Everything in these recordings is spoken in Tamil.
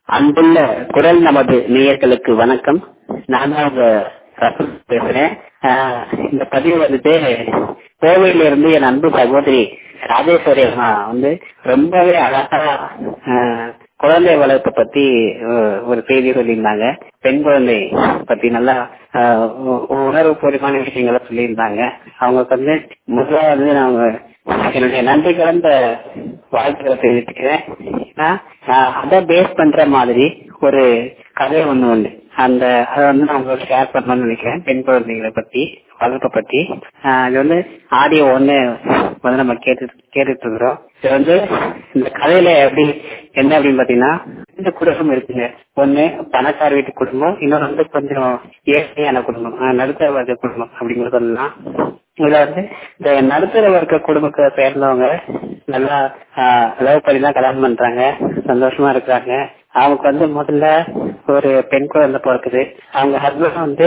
அன்புள்ள குரல் நமது நேயர்களுக்கு வணக்கம் நான் தான் உங்க ரசூல் பேசுறேன் ஆஹ் இந்த பதிவு வந்துட்டு கோவையில இருந்து என் அன்பு சகோதரி ராஜேஸ்வரி அம்மா வந்து ரொம்பவே அழகா ஆஹ் குழந்தை வளர்ப்பு பத்தி ஆஹ் ஒரு செய்தி சொல்லியிருந்தாங்க பெண் குழந்தை பத்தி நல்லா ஆஹ் உ- உணர்வு பூர்வமான விஷயங்களை சொல்லியிருந்தாங்க அவங்களுக்கு வந்து முதல்ல வந்து நான் என்னுடைய நன்றி கலந்த வாழ்த்துக்களை தெரிவிச்சுக்கிறேன் ஏன்னா ஆஹ் அதை பேஸ் பண்ற மாதிரி ஒரு கதை ஒண்ணு உண்டு அந்த அதை வந்து நான் உங்களுக்கு ஷேர் பண்ணணும்னு நினைக்கிறேன் பெண் குழந்தைகளை பத்தி வளர்ப்பை பத்தி ஆஹ் இது வந்து ஆடியோ ஒண்ணு வந்து நம்ம கேட்டு கேட்டுட்டு இருக்கிறோம் இது வந்து இந்த கதையில எப்படி என்ன அப்படின்னு பாத்தீங்கன்னா இந்த குடும்பம் இருக்குங்க ஒண்ணு பணக்கார வீட்டு குடும்பம் இன்னொரு வந்து கொஞ்சம் ஏழையான குடும்பம் ஆஹ் நடுத்தர வர்க்க குடும்பம் அப்படிங்கிறது சொல்லலாம் இதுல வந்து இந்த நடுத்தர வர்க்க குடும்பத்தை சேர்ந்தவங்க நல்லா லவ் பண்ணி தான் கல்யாணம் பண்றாங்க சந்தோஷமா இருக்கிறாங்க அவங்க வந்து முதல்ல ஒரு பெண் குழந்தை பிறக்குது அவங்க ஹஸ்பண்ட் வந்து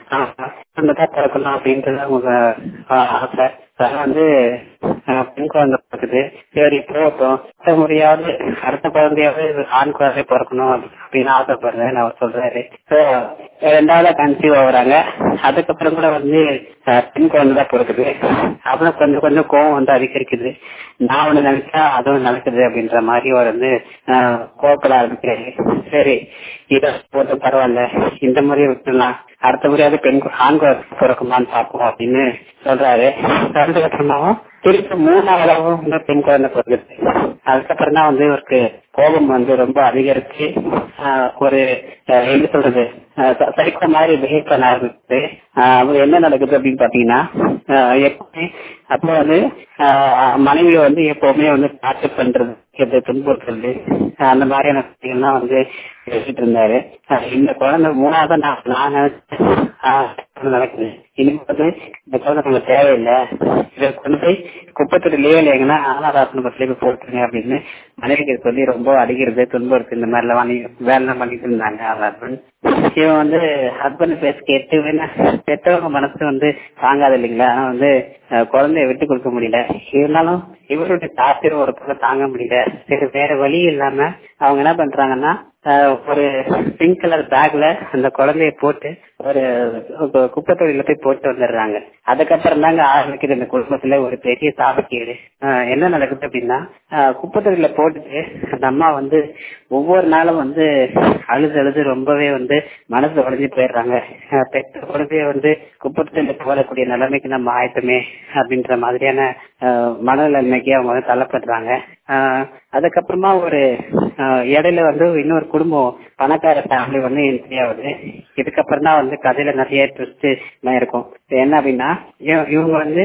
தான் பிறக்கணும் அப்படின்றது அவங்க ஆஹ் ஆசை அதனால வந்து ஆஹ் பெண் குழந்தை பிறக்குது சரி போகட்டும் அடுத்த முறையாவது அடுத்த குழந்தையாவது ஆண் குழந்தை பிறக்கணும் அப்படின்னு ஆசைப்படுறேன் அவர் சொல்றாரு So, ரெண்டாவது கன்சீவ் ஆகுறாங்க அதுக்கப்புறம் கூட வந்து ஆஹ் பெண் குழந்தை தான் பிறக்குது அப்புறம் கொஞ்சம் கொஞ்சம் கோவம் வந்து அதிகரிக்குது நான் ஒண்ணு நினைச்சா அதுவும் நடக்குது அப்படின்ற மாதிரி அவர் வந்து ஆஹ் கோவப்பட ஆரம்பிக்கிறாரு சரி இத போட்டு பரவாயில்ல இந்த முறையை விட்டுலாம் அடுத்த முறையாவது பெண் கு- ஆண் குழந்தை பிறக்குமான்னு பார்ப்போம் அப்படின்னு சொல்றாரு அதுக்கு அப்புறமாவும் திருப்பி மூணாவதாகவும் வந்து பெண் குழந்தை பிறகுது அதுக்கப்புறம் தான் வந்து இவருக்கு கோபம் வந்து ரொம்ப அதிகரிச்சு ஆஹ் ஒரு ஆஹ் எப்படி சொல்றது சைக்கோ மாதிரி பிஹேவ் பண்ண ஆரம்பிச்சு அவர் என்ன நடக்குது அப்படின்னு பாத்தீங்கன்னா ஆஹ் எப்பவுமே அப்ப வந்து ஆஹ் மனைவியை வந்து எப்பவுமே வந்து டார்ச்சர் பண்றது எது துன்புறுத்துறது ஆஹ் அந்த மாதிரியான விஷயங்கள்லாம் வந்து பேசிட்டு இருந்தாரு ஆஹ் இந்த குழந்தை மூணாவது நான் நான் நினைச்சேன் ஆஹ் இது நடக்குது இனிமே வந்து இந்த குழந்தை நமக்கு தேவையில்லை இதை கொண்டு போய் குப்பத்தொட்டிலேயே இல்லைங்கன்னா அனாதாசன பத்திலே போய் போட்டுருங்க அப்படின்னு மனைவிக்கு சொல்லி ரொம்ப அடிக்கிறது துன்புறுத்து இந்த மாதிரி எல்லாம் வேலை பண்ணிட்டு இருந்தாங்க அவர் ஹஸ்பண்ட் இவன் வந்து ஹஸ்பண்ட் பேச கேட்டு வேணா பெற்றவங்க மனசு வந்து தாங்காது இல்லைங்களா ஆனா வந்து அஹ், குழந்தைய விட்டு கொடுக்க முடியல இருந்தாலும் இவருடைய டார்ச்சர் ஒரு பக்கம் தாங்க முடியல சரி வேற வழி இல்லாம அவங்க என்ன பண்றாங்கன்னா அஹ், ஒரு பிங்க் கலர் பேக்ல அந்த குழந்தைய போட்டு ஒரு கு- குப்பை தொழில போய் போட்டு வந்துடுறாங்க அதுக்கப்புறம் தாங்க ஆரம்பிக்குது இந்த குடும்பத்துல ஒரு பெரிய சாபக்கேடு அஹ், என்ன நடக்குது அப்படின்னா அஹ், குப்பை தொழில போட்டுட்டு அந்த அம்மா வந்து ஒவ்வொரு நாளும் வந்து அழுது அழுது ரொம்பவே வந்து மனசு உடஞ்சி போயிடுறாங்க அஹ், பெற்ற குழந்தைய வந்து குப்பை தொழில போடக்கூடிய நிலைமைக்கு நம்ம ஆயத்தமே அப்படின்ற மாதிரியான அஹ், மனநிலைமைக்கு அவங்க வந்து தள்ளப்படுறாங்க அஹ், அதுக்கப்புறமா ஒரு அஹ், இடையில வந்து இன்னொரு குடும்பம் பணக்கார ஃபேமிலி வந்து என்ட்ரி ஆகுது இதுக்கப்புறம் தான் வந்து கதையில நிறைய ட்விஸ்ட் எல்லாம் இருக்கும் இது என்ன அப்படின்னா இவ- இவங்க வந்து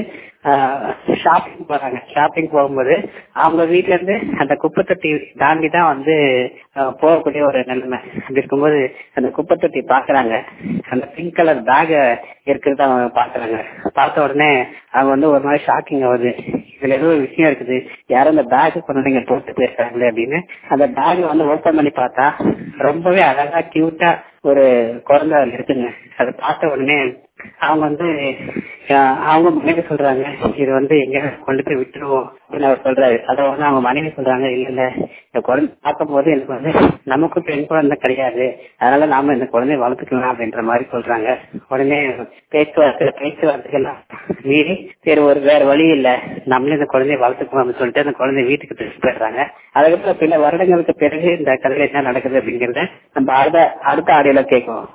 ஷாப்பிங் போறாங்க ஷாப்பிங் போகும்போது அவங்க வீட்ல இருந்து அந்த குப்பை தொட்டி தாண்டி தான் வந்து அஹ், போகக்கூடிய ஒரு நிலைமை அப்படி இருக்கும்போது அந்த குப்பை தொட்டி பாக்குறாங்க அந்த பிங்க் கலர் பேக் இருக்கிறத அவங்க பாக்குறாங்க பார்த்த உடனே அவங்க வந்து ஒரு மாதிரி ஷாக்கிங் ஆகுது இதுல ஏதோ ஒரு விஷயம் இருக்குது யாரும் அந்த பேக் கொண்டு நீங்க போட்டு போயிருக்காங்களே அப்படின்னு அந்த பேக் வந்து ஓபன் பண்ணி பார்த்தா ரொம்பவே அழகா கியூட்டா ஒரு குழந்தை அதுல இருக்குங்க அதை பார்த்த உடனே அவங்க வந்து அஹ், அவங்க மனைவி சொல்றாங்க இது வந்து எங்க கொண்டு போய் விட்டுருவோம் அப்படின்னு அவர் சொல்றாரு அதை வந்து அவங்க மனைவி சொல்றாங்க இல்ல இல்ல இந்த குழந்தை பார்க்கும் போது எனக்கு வந்து நமக்கும் பெண் குழந்தை கிடையாது அதனால நாம இந்த குழந்தைய வளர்த்துக்கலாம் அப்படின்ற மாதிரி சொல்றாங்க உடனே பேச்சுவார்த்தை பேச்சுவார்த்தைகள்லாம் மீறி சரி ஒரு வேற வழி இல்ல நம்மளே இந்த குழந்தைய வளர்த்துக்கலாம் அப்படின்னு சொல்லிட்டு அந்த குழந்தைய வீட்டுக்கு திருப்பி போயிடுறாங்க அதுக்கப்புறம் பின்ன வருடங்களுக்கு பிறகு இந்த கதையில என்ன நடக்குது அப்படிங்கறத நம்ம அடுத்த அடுத்த ஆடியோல கேட்கும்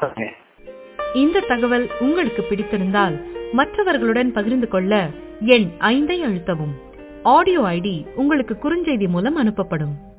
இந்த தகவல் உங்களுக்கு பிடித்திருந்தால் மற்றவர்களுடன் பகிர்ந்து கொள்ள எண் ஐந்தை அழுத்தவும் ஆடியோ ஐடி உங்களுக்கு குறுஞ்செய்தி மூலம் அனுப்பப்படும்